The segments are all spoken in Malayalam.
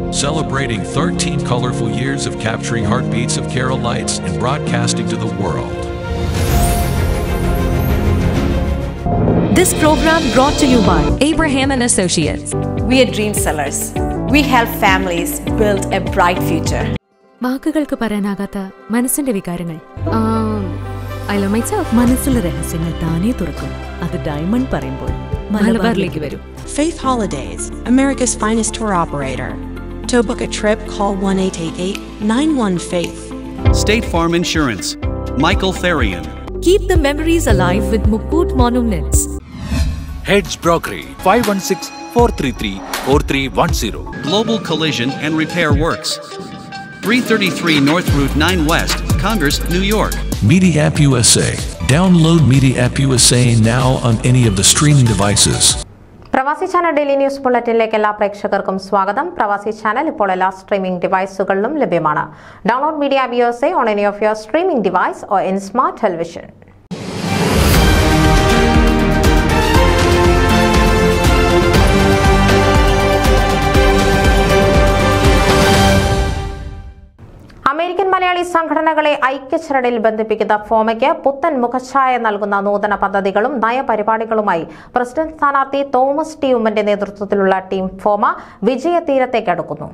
celebrating 13 colorful years of capturing heartbeats of Carolites and broadcasting to the world. This program brought to you by Abraham and Associates. We are dream sellers. We help families build a bright future. വാക്കുകൾക്ക് പറയാനാകാത്ത മനസ്സിന്റെ വികാരങ്ങൾ ഐ ലവ് മൈ സെൽഫ് മനസ്സിലെ രഹസ്യങ്ങൾ താനേ തുറക്കും അത് ഡയമണ്ട് പറയുമ്പോൾ മലബാറിലേക്ക് വരും Faith Holidays, America's finest tour operator. To book a trip, call 1 888 91 Faith. State Farm Insurance. Michael Therian. Keep the memories alive with Mukut Monuments. Heads Brokery 516 433 4310. Global Collision and Repair Works. 333 North Route 9 West, Congress, New York. Media App USA. Download Media App USA now on any of the streaming devices. Pravasi channel daily news ബുള്ളറ്റിനിലേക്ക് എല്ലാ പ്രേക്ഷകർക്കും സ്വാഗതം പ്രവാസി ചാനൽ ഇപ്പോൾ എല്ലാ സ്ട്രീമിംഗ് ഡിവൈസുകളിലും ലഭ്യമാണ് ഡൗൺലോഡ് മീഡിയ ബിയോസെ on any of your streaming device or in smart television American Malayali സംഘടനകളെ ഐക്യചരടിൽ ബന്ധിപ്പിക്കുന്ന ഫോമയ്ക്ക് പുത്തൻ മുഖഛായ നൽകുന്ന നൂതന പദ്ധതികളും നയപരിപാടികളുമായി പ്രസിഡന്റ് സ്ഥാനാർത്ഥി തോമസ് ടി ഉമ്മന്റെ നേതൃത്വത്തിലുള്ള ടീം ഫോമ വിജയതീരത്തേക്ക് അടുക്കുന്നു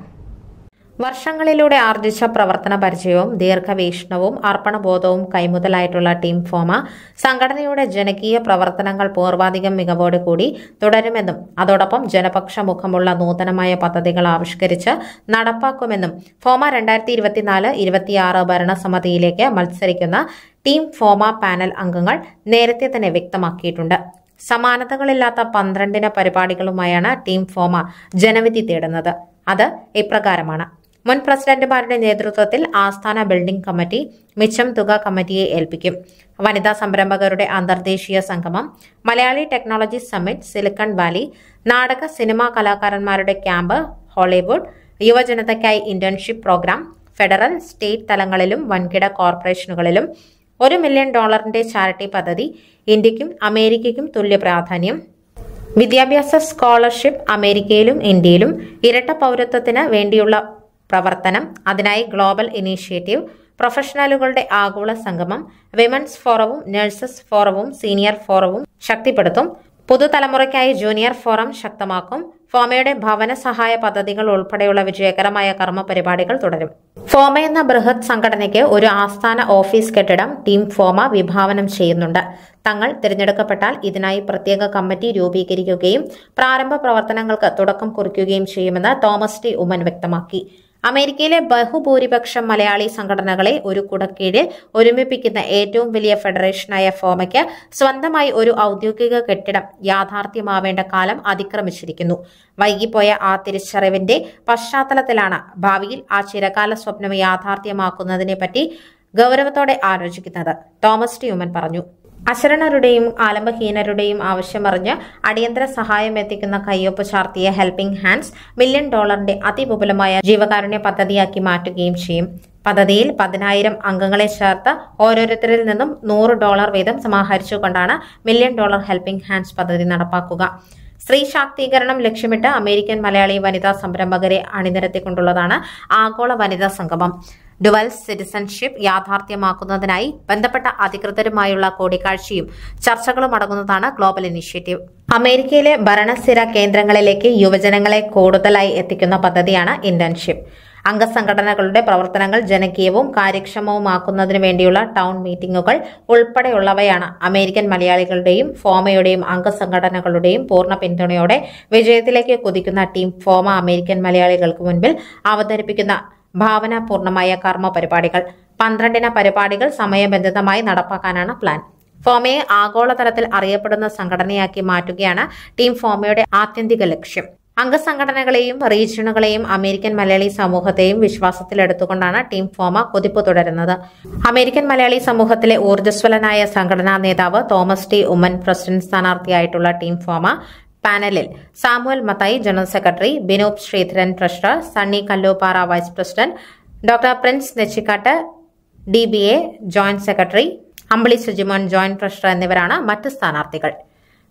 വർഷങ്ങളിലൂടെ ആർജിച്ച പ്രവർത്തന പരിചയവും ദീർഘവീക്ഷണവും അർപ്പണബോധവും കൈമുതലായിട്ടുള്ള ടീം ഫോമ സംഘടനയുടെ ജനകീയ പ്രവർത്തനങ്ങൾ പൂർവാധികം മികവോടെ കൂടി തുടരുമെന്നും അതോടൊപ്പം ജനപക്ഷ മുഖമുള്ള നൂതനമായ പദ്ധതികൾ ആവിഷ്കരിച്ച് നടപ്പാക്കുമെന്നും ഫോമ രണ്ടായിരത്തി ഇരുപത്തിനാല് ഇരുപത്തിയാറ് ഭരണസമിതിയിലേക്ക് മത്സരിക്കുന്ന ടീം ഫോമ പാനൽ അംഗങ്ങൾ നേരത്തെ തന്നെ വ്യക്തമാക്കിയിട്ടുണ്ട് സമാനതകളില്ലാത്ത പന്ത്രണ്ടിന പരിപാടികളുമായാണ് ടീം ഫോമ ജനവിധി തേടുന്നത് അത് ഇപ്രകാരമാണ് മുൻ പ്രസിഡന്റുമാരുടെ നേതൃത്വത്തിൽ ആസ്ഥാന ബിൽഡിംഗ് കമ്മിറ്റി മിച്ചം തുക കമ്മിറ്റിയെ ഏൽപ്പിക്കും വനിതാ സംരംഭകരുടെ അന്തർദേശീയ സംഗമം Malayali technology summit Silicon Valley നാടക സിനിമാ കലാകാരന്മാരുടെ ക്യാമ്പ് ഹോളിവുഡ് യുവജനതയ്ക്കായി ഇന്റേൺഷിപ്പ് പ്രോഗ്രാം ഫെഡറൽ സ്റ്റേറ്റ് തലങ്ങളിലും വൻകിട കോർപ്പറേഷനുകളിലും ഒരു മില്യൺ ഡോളറിന്റെ ചാരിറ്റി പദ്ധതി ഇന്ത്യക്കും അമേരിക്കയ്ക്കും തുല്യ പ്രാധാന്യം വിദ്യാഭ്യാസ സ്കോളർഷിപ്പ് അമേരിക്കയിലും ഇന്ത്യയിലും ഇരട്ട പൗരത്വത്തിന് വേണ്ടിയുള്ള പ്രവർത്തനം അതിനായി ഗ്ലോബൽ ഇനീഷ്യേറ്റീവ് പ്രൊഫഷണലുകളുടെ ആഗോള സംഗമം വിമൻസ് ഫോറവും നഴ്സസ് ഫോറവും സീനിയർ ഫോറവും ശക്തിപ്പെടുത്തും പുതുതലമുറയ്ക്കായി ജൂനിയർ ഫോറം ശക്തമാക്കും ഫോമയുടെ ഭവന സഹായ പദ്ധതികൾ ഉൾപ്പെടെയുള്ള വിജയകരമായ കർമ്മ പരിപാടികൾ തുടരും ഫോമ എന്ന ബൃഹത് സംഘടനയ്ക്ക് ഒരു ആസ്ഥാന ഓഫീസ് കെട്ടിടം ടീം ഫോമ വിഭാവനം ചെയ്യുന്നുണ്ട് തങ്ങൾ തിരഞ്ഞെടുക്കപ്പെട്ടാൽ ഇതിനായി പ്രത്യേക കമ്മിറ്റി രൂപീകരിക്കുകയും പ്രാരംഭ പ്രവർത്തനങ്ങൾക്ക് തുടക്കം കുറിക്കുകയും ചെയ്യുമെന്ന് തോമസ് ടി ഉമ്മൻ വ്യക്തമാക്കി അമേരിക്കയിലെ ബഹുഭൂരിപക്ഷം മലയാളി സംഘടനകളെ ഒരു കുടക്കീഴിൽ ഒരുമിപ്പിക്കുന്ന ഏറ്റവും വലിയ ഫെഡറേഷനായ ഫോമയ്ക്ക് സ്വന്തമായി ഒരു ഔദ്യോഗിക കെട്ടിടം യാഥാർത്ഥ്യമാവേണ്ട കാലം അതിക്രമിച്ചിരിക്കുന്നു വൈകിപ്പോയ ആ തിരിച്ചറിവിന്റെ പശ്ചാത്തലത്തിലാണ് ഭാവിയിൽ ആ ചിരകാല സ്വപ്നം യാഥാർത്ഥ്യമാക്കുന്നതിനെപ്പറ്റി ഗൗരവത്തോടെ ആലോചിക്കുന്നത് തോമസ് ടി ഉമ്മൻ പറഞ്ഞു അശരണരുടെയും ആലംബഹീനരുടെയും ആവശ്യമറിഞ്ഞ് അടിയന്തര സഹായം എത്തിക്കുന്ന കയ്യൊപ്പ് ചാർത്തിയ ഹെൽപ്പിംഗ് ഹാൻഡ്സ് മില്യൺ ഡോളറിന്റെ അതിവിപുലമായ ജീവകാരുണ്യ പദ്ധതിയാക്കി മാറ്റുകയും ചെയ്യും പദ്ധതിയിൽ പതിനായിരം അംഗങ്ങളെ ചേർത്ത് ഓരോരുത്തരിൽ നിന്നും നൂറ് ഡോളർ വീതം സമാഹരിച്ചുകൊണ്ടാണ് മില്യൺ ഡോളർ ഹെൽപ്പിംഗ് ഹാൻഡ്സ് പദ്ധതി നടപ്പാക്കുക സ്ത്രീ ശാക്തീകരണം ലക്ഷ്യമിട്ട് അമേരിക്കൻ മലയാളി വനിതാ സംരംഭകരെ അണിനിരത്തിക്കൊണ്ടുള്ളതാണ് ആഗോള വനിതാ സംഗമം ഡുവൽ സിറ്റിസൺഷിപ്പ് യാഥാർത്ഥ്യമാക്കുന്നതിനായി ബന്ധപ്പെട്ട അധികൃതരുമായുള്ള കൂടിക്കാഴ്ചയും ചർച്ചകളും അടങ്ങുന്നതാണ് ഗ്ലോബൽ ഇനിഷ്യേറ്റീവ് അമേരിക്കയിലെ ഭരണസ്ഥിര കേന്ദ്രങ്ങളിലേക്ക് യുവജനങ്ങളെ കൂടുതലായി എത്തിക്കുന്ന പദ്ധതിയാണ് ഇന്റേൺഷിപ്പ് അംഗസംഘടനകളുടെ പ്രവർത്തനങ്ങൾ ജനകീയവും കാര്യക്ഷമവുമാക്കുന്നതിനു വേണ്ടിയുള്ള ടൗൺ മീറ്റിംഗുകൾ ഉൾപ്പെടെയുള്ളവയാണ് അമേരിക്കൻ മലയാളികളുടെയും ഫോമയുടെയും അംഗസംഘടനകളുടെയും പൂർണ്ണ പിന്തുണയോടെ വിജയത്തിലേക്ക് കുതിക്കുന്ന ടീം ഫോമ അമേരിക്കൻ മലയാളികൾക്ക് മുൻപിൽ അവതരിപ്പിക്കുന്ന ഭാവനാപൂർണമായ കർമ്മ പരിപാടികൾ പന്ത്രണ്ടിന പരിപാടികൾ സമയബന്ധിതമായി നടപ്പാക്കാനാണ് പ്ലാൻ ഫോമയെ ആഗോളതലത്തിൽ അറിയപ്പെടുന്ന സംഘടനയാക്കി മാറ്റുകയാണ് ടീം ഫോമയുടെ ആത്യന്തിക ലക്ഷ്യം അംഗസംഘടനകളെയും റീജിയണുകളെയും അമേരിക്കൻ മലയാളി സമൂഹത്തെയും വിശ്വാസത്തിലെടുത്തുകൊണ്ടാണ് ടീം ഫോമ കുതിപ്പ് തുടരുന്നത് അമേരിക്കൻ മലയാളി സമൂഹത്തിലെ ഊർജ്ജസ്വലനായ സംഘടനാ നേതാവ് തോമസ് ടി ഉമ്മൻ പ്രസിഡന്റ് സ്ഥാനാർത്ഥിയായിട്ടുള്ള ടീം ഫോമ പാനലിൽ Samuel Mathai general secretary Binob Sreedharan treasurer Sunny Kalloppara vice president doctor Prince Nechikattu D B A joint secretary Ambili Sujimon joint treasurer എന്നിവരാണ് മറ്റ് സ്ഥാനാർത്ഥികൾ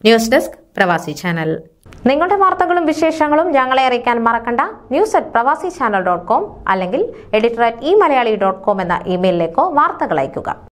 ന്യൂസ് ഡെസ്ക് പ്രവാസി ചാനൽ നിങ്ങളുടെ വാർത്തകളും വിശേഷങ്ങളും ഞങ്ങളെ അറിയിക്കാൻ മറക്കണ്ട news at Pravasi channel dot com അല്ലെങ്കിൽ editor at E Malayali dot com എന്ന ഇമെയിലിലേക്കോ വാർത്തകൾ അയയ്ക്കുക